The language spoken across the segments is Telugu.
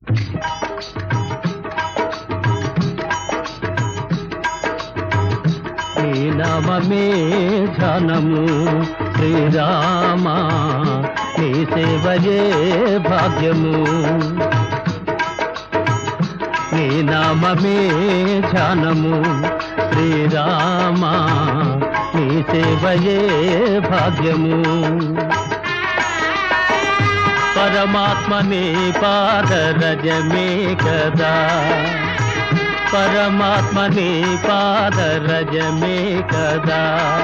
నీ నామమే ధ్యానము శ్రీరామ నీ సేవయే భాగ్యము నీ నామమే ధ్యానము శ్రీరామ నీ సేవయే భాగ్యము పరమాత్మనే పాదరజమే కదా పరమాత్మని పాదరజమే కదా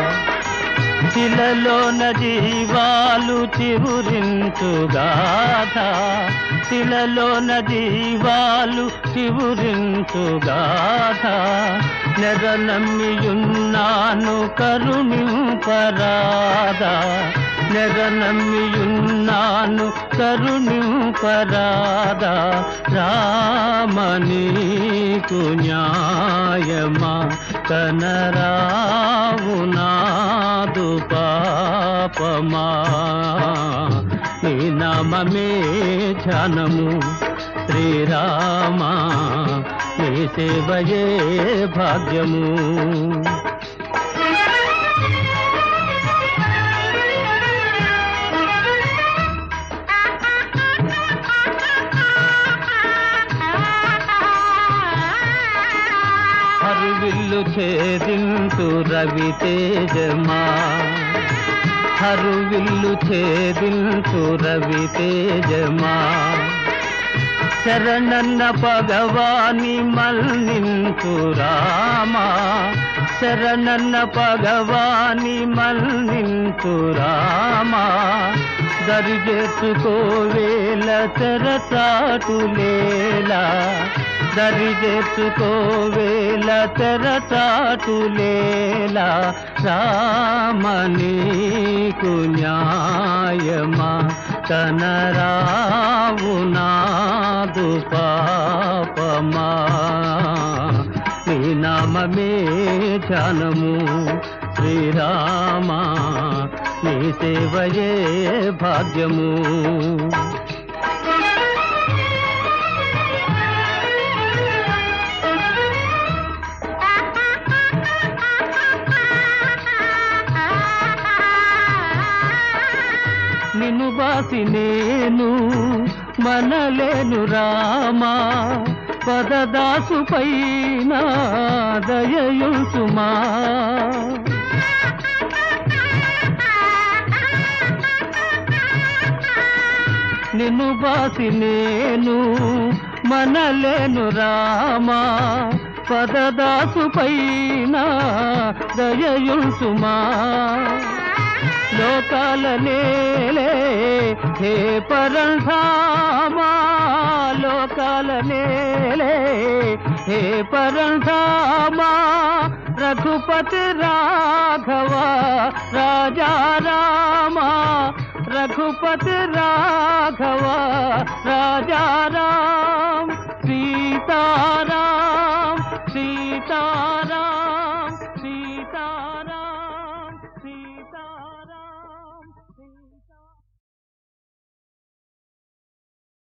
శిలలోన జీవాలు చివురించుగాథ శిలలోన జీవాలు చివురించుగాథ నెర నమ్మియున్నాను కరుణింపరాదా నెర నమ్మియున్నాను కరుణింపరాదా రామనీకు న్యాయమా కనరావు నాదు పాపమా నీ నామమే ధ్యానము శ్రీరామ నీ సేవయే భాగ్యము హరువిల్లు ఛేదింతు రవి తేజమా హరువిల్లు ఛేదింతు రవి తేజమా శరణన్న భగవాని మల్నింతు రామా శరణన్న భగవాని మల్నింతు రామా దరిజేసుకోవేల తెరచాటులేలా దరిజేసుకోవేల తెరచాటులేలా రామనీకు న్యాయమా కనరావు నాదు పాపమా నీ నామమే ధ్యానము శ్రీరామ నీ సేవయే భాగ్యము నిన్ను బాసి నేను మనలేను రామా పదదాసు పైన దయయుసుమా నిన్ను బాసి నేను మనలేను రామా పదదాసు పైన దయయుసుమా లోకాల నేలే హే పరంధామా లోకాల నేలే హే పరంధామా రఘుపతి రాఘవ రాజా రామా రఘుపతి రాఘవ రాజా రామ్ సీతారామ